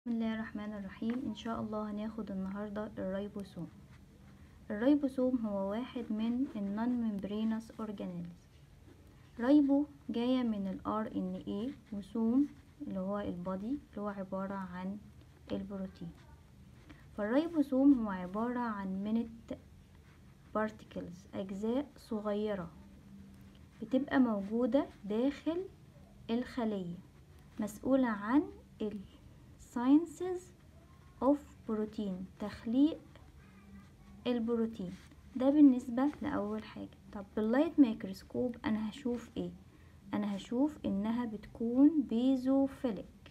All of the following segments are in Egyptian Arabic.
بسم الله الرحمن الرحيم ان شاء الله هناخد النهاردة الريبوسوم الريبوسوم هو واحد من النون ممبرينس اورجانيلز ريبو جاية من الار ان اي وسوم اللي هو البادي اللي هو عبارة عن البروتين فالريبوسوم هو عبارة عن منت بارتيكلز اجزاء صغيرة بتبقى موجودة داخل الخلية مسؤولة عن ال sciences of protein تخليق البروتين ده بالنسبة لأول حاجة طب باللايت ميكروسكوب أنا هشوف ايه أنا هشوف إنها بتكون بيزوفيليك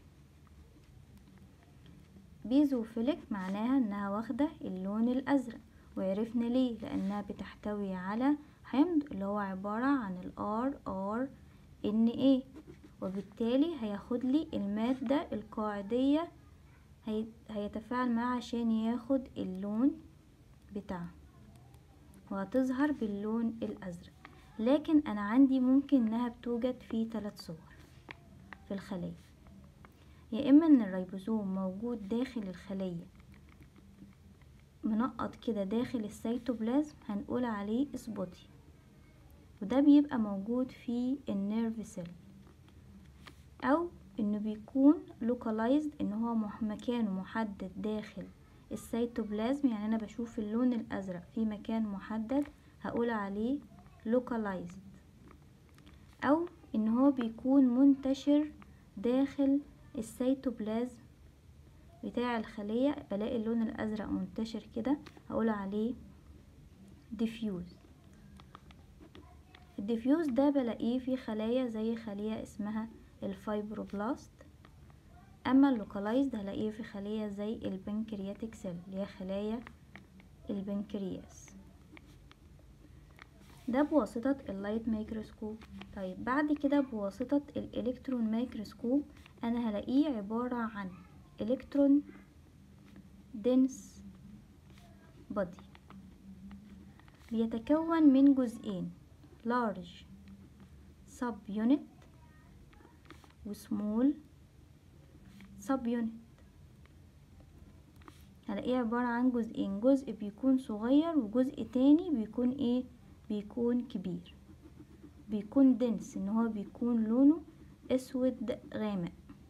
بيزوفيليك معناها إنها واخدة اللون الأزرق وعرفنا ليه لأنها بتحتوي على حمض اللي هو عبارة عن ال RNA وبالتالي هياخد لي المادة القاعدية هيتفاعل معاه عشان ياخد اللون بتاعه وهتظهر باللون الأزرق لكن أنا عندي ممكن إنها بتوجد في ثلاث صور في الخلية يا إما إن الريبوزوم موجود داخل الخلية منقط كده داخل السيتوبلازم هنقول عليه اسبوتي وده بيبقى موجود في النيرف سيل او انه بيكون localized ان هو مكانه محدد داخل السيتوبلازم يعني انا بشوف اللون الازرق في مكان محدد هقول عليه localized او ان هو بيكون منتشر داخل السيتوبلازم بتاع الخلية بلاقي اللون الازرق منتشر كده هقول عليه diffuse الديفيوز ده بلاقيه في خلايا زي خلية اسمها الفايبروبلاست اما اللوكالايزد هلاقيه في خلية زي البنكرياتيك سيل اللي هي خلايا البنكرياس ده بواسطة اللايت ميكروسكوب طيب بعد كده بواسطة الالكترون ميكروسكوب انا هلاقيه عبارة عن الكترون دنس بودي بيتكون من جزئين large sub unit وسمول سب يونت هلاقيه عبارة عن جزئين جزء بيكون صغير وجزء تاني بيكون ايه بيكون كبير بيكون دنس ان هو بيكون لونه اسود غامق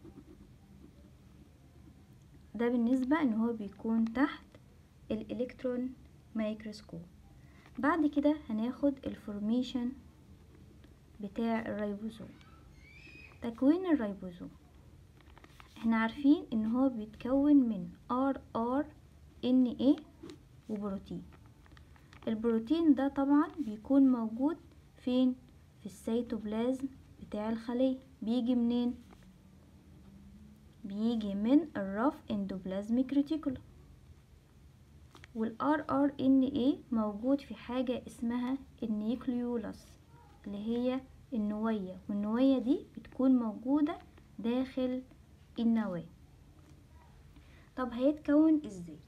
ده بالنسبة ان هو بيكون تحت الالكترون ميكروسكوب بعد كده هناخد الفورميشن بتاع الريبوزوم تكوين الريبوزوم احنا عارفين ان هو بيتكون من ار ار ان اي وبروتين البروتين ده طبعا بيكون موجود فين في السيتوبلازم بتاع الخلية بيجي منين بيجي من الرف اندوبلازميك ريتيكولوم والار ار ان اي موجود في حاجة اسمها النيوكليولاس اللي هي النوية والنوية دي بتكون موجودة داخل النواة طب هيتكون ازاي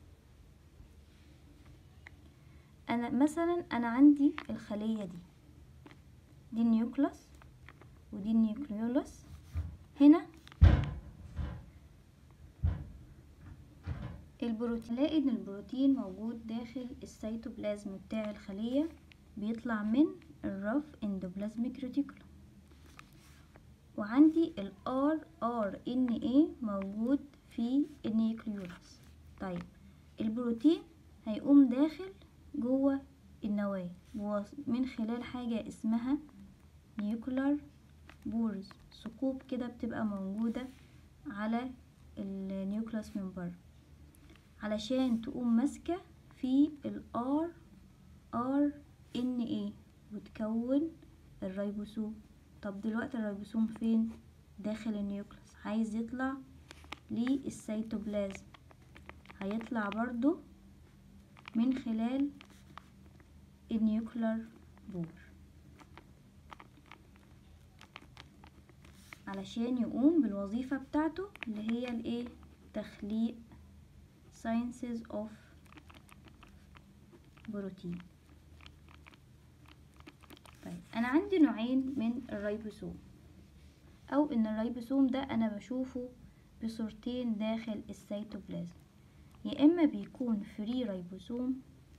انا مثلا انا عندي الخلية دي دي النيوكلاس ودي النيوكليولاس هنا البروتين لاقي ان البروتين موجود داخل السيتوبلازم بتاع الخلية بيطلع من الرف اندوبلازميك ريتيكولوم وعندي ال RRNA موجود في النيوكليولاس طيب البروتين هيقوم داخل جوه النواة من خلال حاجة اسمها نيوكلر بورز ثقوب كده بتبقى موجودة على النيوكلاس من بره علشان تقوم ماسكة في ال RRNA وتكون الريبوسوم طب دلوقتي الريبوسوم فين داخل النيوكليس عايز يطلع للسيتوبلازم هيطلع برضو من خلال النيوكلر بور علشان يقوم بالوظيفة بتاعته اللي هي الايه تخليق sciences of بروتين طيب انا عندي نوعين من الريبوسوم او ان الريبوسوم ده انا بشوفه بصورتين داخل السيتوبلازم يا إما بيكون فري ريبوسوم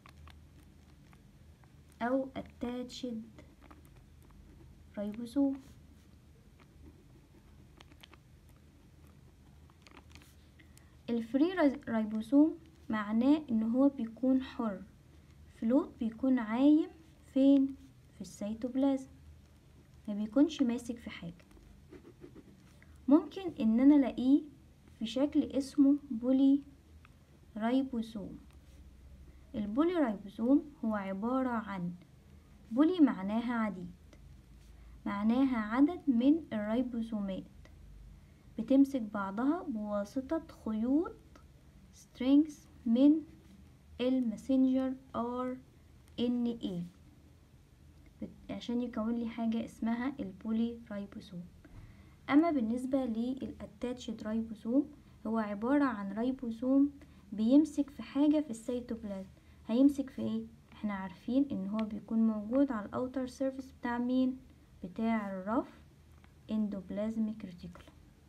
أو attached ريبوسوم الفري ريبوسوم معناه ان هو بيكون حر فلوت بيكون عايم فين في السيتوبلازم ما بيكونش ماسك في حاجة ممكن ان انا الاقيه في شكل اسمه بولي ريبوسوم البولي ريبوسوم هو عبارة عن بولي معناها عديد معناها عدد من الريبوسومات بتمسك بعضها بواسطة خيوط strings من الماسنجر ار ان اي عشان يكون لي حاجة اسمها البولي رايبوسوم اما بالنسبة للاتاتشد رايبوسوم هو عبارة عن رايبوسوم بيمسك في حاجة في السيتوبلازم هيمسك في ايه احنا عارفين ان هو بيكون موجود على الاوتر سيرفيس بتاع مين بتاع الرف اندوبلازميك ريتيكولم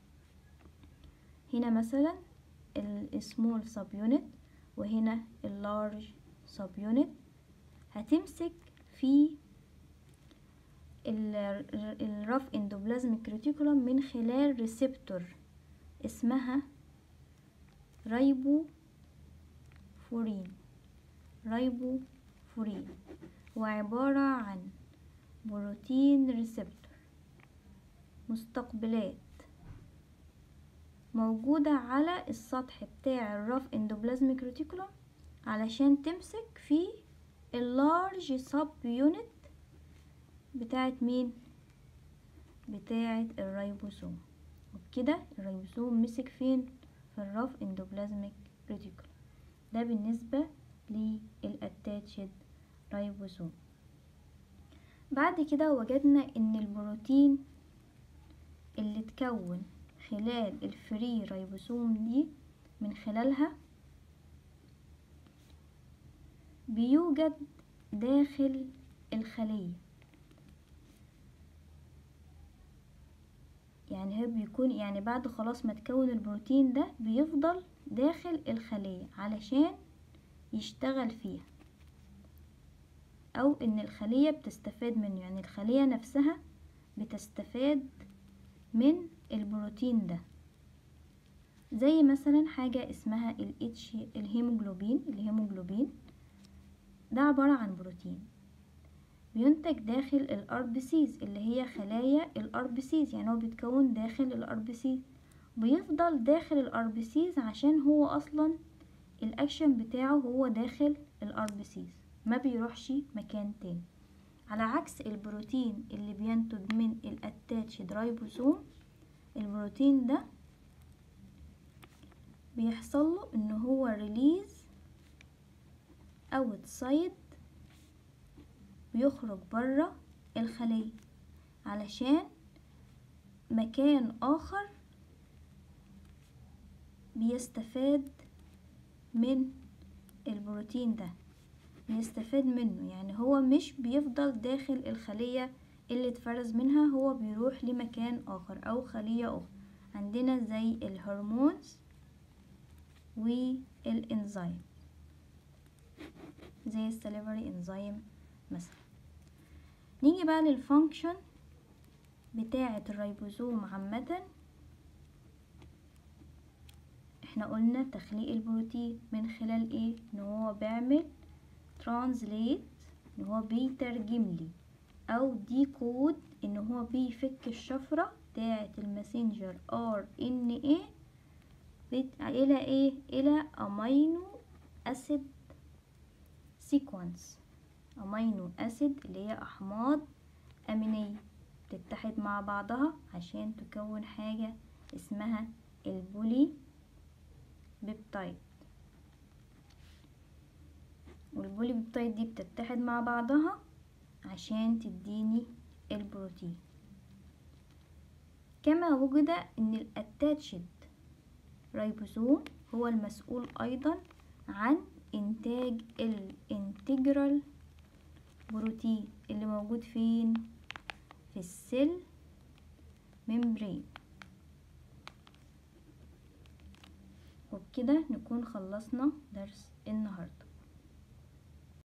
هنا مثلا السمول سب يونت وهنا اللارج سب يونت هتمسك في الرف اندوبلازميك ريتيكولم من خلال ريسبتور اسمها رايبو فورين رايبو فورين وعبارة عن بروتين ريسبتور مستقبلات موجودة على السطح بتاع الرف اندوبلازميك ريتيكولم علشان تمسك في اللارج سب يونت بتاعت مين بتاعت الريبوسوم وبكده الريبوسوم مسك فين في الرف اندوبلازميك ريتيكولم ده بالنسبة للاتاتشد ريبوسوم بعد كده وجدنا ان البروتين اللي اتكون خلال الفري ريبوسوم دي من خلالها بيوجد داخل الخلية يعني هو بيكون يعني بعد خلاص ما تكون البروتين ده بيفضل داخل الخلية علشان يشتغل فيها او ان الخلية بتستفاد منه يعني الخلية نفسها بتستفاد من البروتين ده زي مثلا حاجة اسمها الاتش الهيموجلوبين الهيموجلوبين ده عبارة عن بروتين بينتج داخل الاربسيز اللي هي خلايا الاربسيز يعني هو بيتكون داخل الاربسيز بيفضل داخل الاربسيز عشان هو اصلا الاكشن بتاعه هو داخل الاربسيز ما بيروحش مكان تاني على عكس البروتين اللي بينتج من الاتاتشد رايبوسوم البروتين ده بيحصل له ان هو ريليز اوتسايد بيخرج بره الخلية علشان مكان اخر بيستفاد من البروتين ده بيستفاد منه يعني هو مش بيفضل داخل الخلية اللي اتفرز منها هو بيروح لمكان اخر او خلية اخرى عندنا زي الهرمونز والانزيم زي السليفري انزيم مثلا نيجي بقى للفانكشن بتاعة الريبوزوم عامة احنا قلنا تخليق البروتين من خلال ايه ان هو بيعمل ترانزليت ان هو بيترجم لي او ديكود ان هو بيفك الشفرة بتاعة الماسنجر ار ان ايه الى ايه الى امينو اسيد سيكونس امينو اسيد اللي هي احماض امينية تتحد مع بعضها عشان تكون حاجة اسمها البولي بيبتايد والبولي بيبتايد دي بتتحد مع بعضها عشان تديني البروتين كما وجد ان الاتاتشد ريبوسوم هو المسؤول ايضا عن انتاج الانتجرال بروتين اللي موجود فين في السيل ممبرين وبكده نكون خلصنا درس النهارده